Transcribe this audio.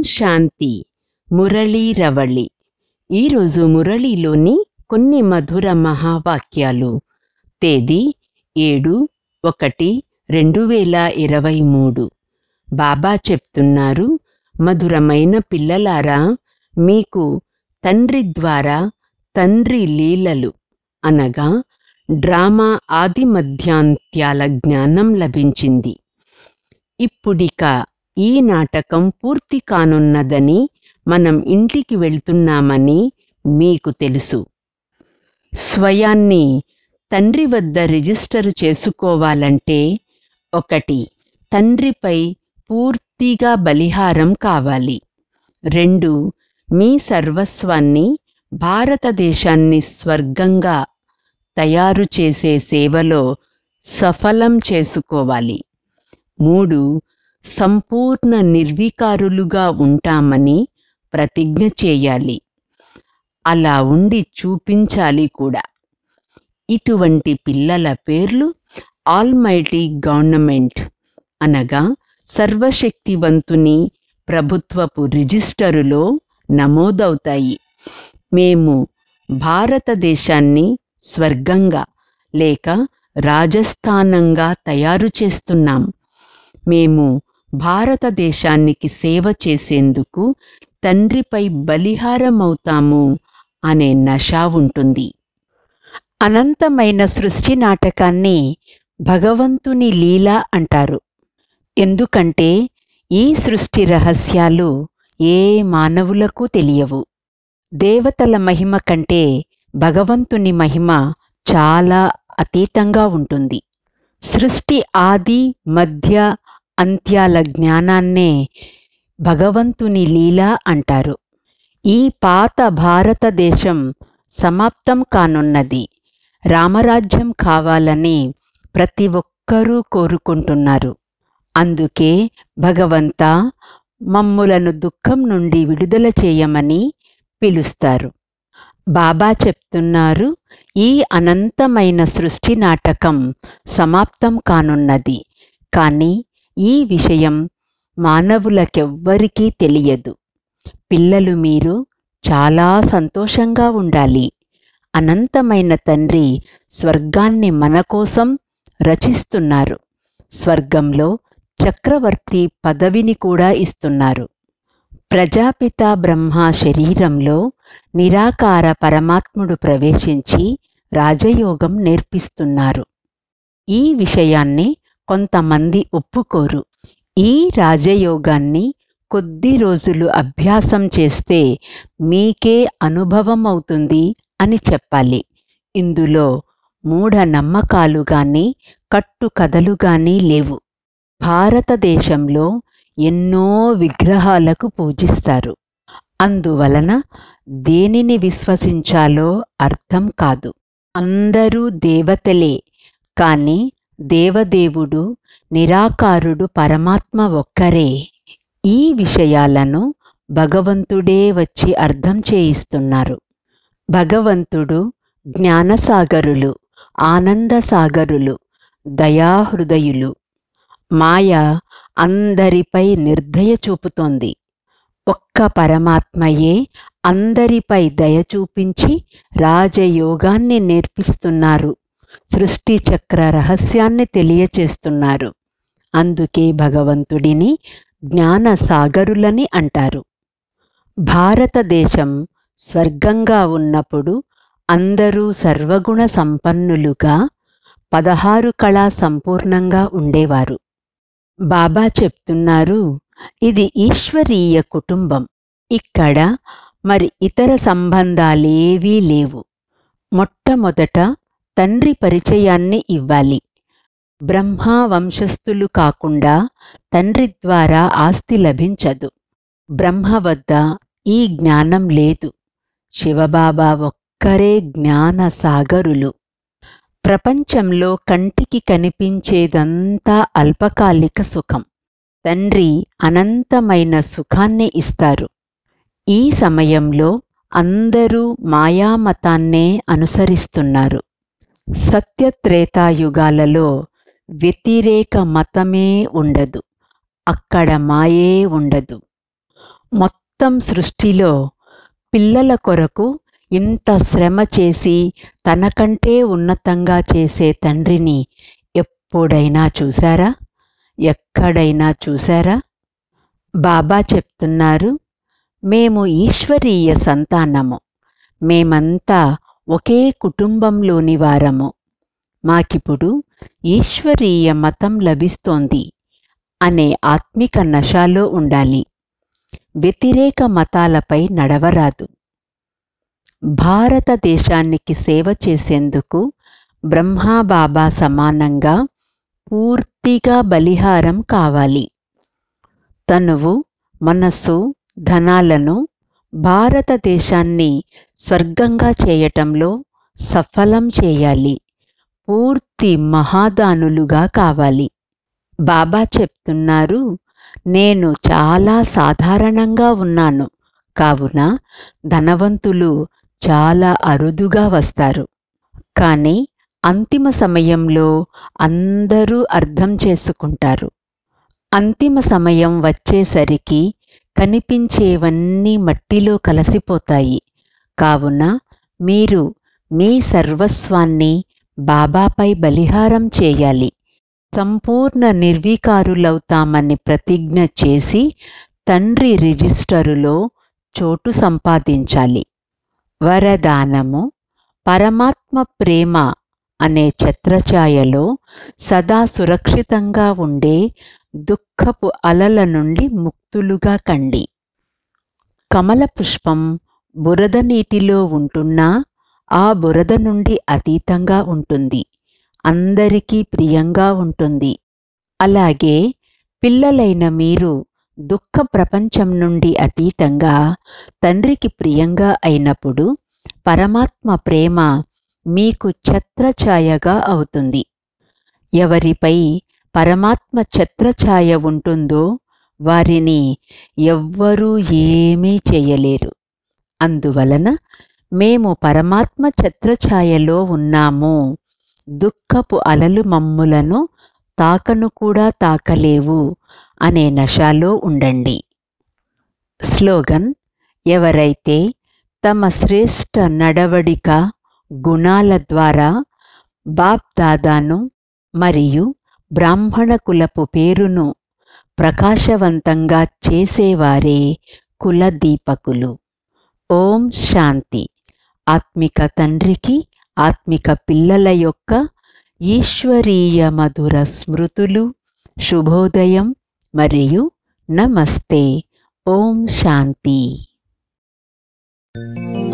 శాంతి మురళీ రవళి ఈరోజు మురళీలోని కొన్ని మధుర మహావాక్యాలు తేదీ ఏడు ఒకటి రెండు వేల ఇరవై మూడు బాబా చెప్తున్నారు మధురమైన పిల్లలారా మీకు తండ్రి ద్వారా తండ్రి లీలలు అనగా డ్రామా ఆది మధ్యాంత్యాల జ్ఞానం లభించింది ఇప్పుడిక ఈ నాటకం పూర్తి కానున్నదని మనం ఇంటికి వెళ్తున్నామని మీకు తెలుసు స్వయాన్ని తండ్రి వద్ద రిజిస్టర్ చేసుకోవాలంటే ఒకటి తండ్రిపై పూర్తిగా బలిహారం కావాలి రెండు మీ సర్వస్వాన్ని భారతదేశాన్ని స్వర్గంగా తయారు చేసే సేవలో సఫలం చేసుకోవాలి మూడు సంపూర్ణ నిర్వికారులుగా ఉంటామని ప్రతిజ్ఞ చేయాలి అలా ఉండి చూపించాలి కూడా ఇటువంటి పిల్లల పేర్లు ఆల్మైటీ గవర్నమెంట్ అనగా సర్వశక్తివంతుని ప్రభుత్వపు రిజిస్టరులో నమోదవుతాయి మేము భారతదేశాన్ని స్వర్గంగా లేక రాజస్థానంగా తయారు చేస్తున్నాం మేము భారతదేశానికి సేవ చేసేందుకు తండ్రిపై బలిహారమవుతాము అనే నష ఉంటుంది అనంతమైన సృష్టి నాటకాన్ని భగవంతుని లీల అంటారు ఎందుకంటే ఈ సృష్టి రహస్యాలు ఏ మానవులకు తెలియవు దేవతల మహిమ కంటే భగవంతుని మహిమ చాలా అతీతంగా ఉంటుంది సృష్టి ఆది మధ్య అంత్యాల జ్ఞానాన్నే భగవంతుని లీల అంటారు ఈ పాత భారతదేశం సమాప్తం కానున్నది రామరాజ్యం కావాలని ప్రతి ఒక్కరూ కోరుకుంటున్నారు అందుకే భగవంత మమ్ములను దుఃఖం నుండి విడుదల చేయమని పిలుస్తారు బాబా చెప్తున్నారు ఈ అనంతమైన సృష్టి నాటకం సమాప్తం కానున్నది కానీ ఈ విషయం మానవులకెవ్వరికీ తెలియదు పిల్లలు మీరు చాలా సంతోషంగా ఉండాలి అనంతమైన తండ్రి స్వర్గాన్ని మన కోసం రచిస్తున్నారు స్వర్గంలో చక్రవర్తి పదవిని కూడా ఇస్తున్నారు ప్రజాపిత బ్రహ్మ శరీరంలో నిరాకార పరమాత్ముడు ప్రవేశించి రాజయోగం నేర్పిస్తున్నారు ఈ విషయాన్ని కొంతమంది ఒప్పుకోరు ఈ రాజయోగాన్ని కొద్ది రోజులు అభ్యాసం చేస్తే మీకే అనుభవం అవుతుంది అని చెప్పాలి ఇందులో మూఢ నమ్మకాలు గాని కట్టు కథలు గాని లేవు భారతదేశంలో ఎన్నో విగ్రహాలకు పూజిస్తారు అందువలన దేనిని విశ్వసించాలో అర్థం కాదు అందరూ దేవతలే కాని దేవదేవుడు నిరాకారుడు పరమాత్మ ఒక్కరే ఈ విషయాలను భగవంతుడే వచ్చి అర్థం చేయిస్తున్నారు భగవంతుడు జ్ఞానసాగరులు ఆనందసాగరులు దయాహృదయులు మాయ అందరిపై నిర్దయ చూపుతోంది ఒక్క పరమాత్మయే అందరిపై దయ చూపించి రాజయోగాన్ని నేర్పిస్తున్నారు సృష్టి చక్ర రహస్యాన్ని తెలియచేస్తున్నారు అందుకే భగవంతుడిని జ్ఞాన సాగరులని అంటారు భారతదేశం స్వర్గంగా ఉన్నప్పుడు అందరూ సర్వగుణ సంపన్నులుగా పదహారు కళా సంపూర్ణంగా ఉండేవారు బాబా చెప్తున్నారు ఇది ఈశ్వరీయ కుటుంబం ఇక్కడ మరి ఇతర సంబంధాలేవీ లేవు మొట్టమొదట తండ్రి పరిచయాన్ని ఇవ్వాలి బ్రహ్మ వంశస్థులు కాకుండా తండ్రి ద్వారా ఆస్తి లభించదు బ్రహ్మ వద్ద ఈ జ్ఞానం లేదు శివబాబా ఒక్కరే జ్ఞాన సాగరులు ప్రపంచంలో కంటికి కనిపించేదంతా అల్పకాలిక సుఖం తండ్రి అనంతమైన సుఖాన్ని ఇస్తారు ఈ సమయంలో అందరూ మాయామతాన్నే అనుసరిస్తున్నారు సత్యత్రేతాయుగాలలో వ్యతిరేక మతమే ఉండదు అక్కడ మాయే ఉండదు మొత్తం సృష్టిలో పిల్లల కొరకు ఇంత శ్రమ చేసి తనకంటే ఉన్నతంగా చేసే తండ్రిని ఎప్పుడైనా చూశారా ఎక్కడైనా చూశారా బాబా చెప్తున్నారు మేము ఈశ్వరీయ సంతానము మేమంతా ఒకే కుటుంబంలోని వారము మాకిప్పుడు ఈశ్వరీయ మతం లభిస్తోంది అనే ఆత్మిక నశాలో ఉండాలి వ్యతిరేక మతాలపై నడవరాదు భారతదేశానికి సేవ చేసేందుకు బ్రహ్మాబాబా సమానంగా పూర్తిగా బలిహారం కావాలి తనువు మనస్సు ధనాలను భారతదేశాన్ని స్వర్గంగా చేయటంలో సఫలం చేయాలి పూర్తి మహాదానులుగా కావాలి బాబా చెప్తున్నారు నేను చాలా సాధారణంగా ఉన్నాను కావున ధనవంతులు చాలా అరుదుగా వస్తారు కానీ అంతిమ సమయంలో అందరూ అర్థం చేసుకుంటారు అంతిమ సమయం వచ్చేసరికి కనిపించేవన్నీ మట్టిలో కలసిపోతాయి కావున మీరు మీ సర్వస్వాన్ని బాబాపై బలిహారం చేయాలి సంపూర్ణ నిర్వీకారులవుతామని ప్రతిజ్ఞ చేసి తండ్రి రిజిస్టరులో చోటు సంపాదించాలి వరదానము పరమాత్మ ప్రేమ అనే ఛత్రఛాయలో సదా సురక్షితంగా ఉండే దుఃఖపు అలల నుండి ముక్తులుగా కండి కమల పుష్పం బురద నీటిలో ఉంటున్నా ఆ బురద నుండి అతీతంగా ఉంటుంది అందరికీ ప్రియంగా ఉంటుంది అలాగే పిల్లలైన మీరు దుఃఖ ప్రపంచం నుండి అతీతంగా తండ్రికి ప్రియంగా అయినప్పుడు పరమాత్మ ప్రేమ మీకు ఛత్రఛాయగా అవుతుంది ఎవరిపై పరమాత్మ ఛత్రఛాయ ఉంటుందో వారిని ఎవ్వరూ ఏమీ చేయలేరు అందువలన మేము పరమాత్మ ఛత్రఛాయలో ఉన్నాము దుఃఖపు అలలు మమ్ములను తాకను కూడా తాకలేవు అనే నశాలో ఉండండి స్లోగన్ ఎవరైతే తమ శ్రేష్ఠ నడవడిక గుణాల ద్వారా బాప్ దాదాను మరియు బ్రాహ్మణ కులపు పేరును ప్రకాశవంతంగా చేసేవారే కులదీపకులు ఓం శాంతి ఆత్మిక తండ్రికి ఆత్మిక పిల్లల యొక్క ఈశ్వరీయ మధుర స్మృతులు శుభోదయం మరియు నమస్తే ఓం శాంతి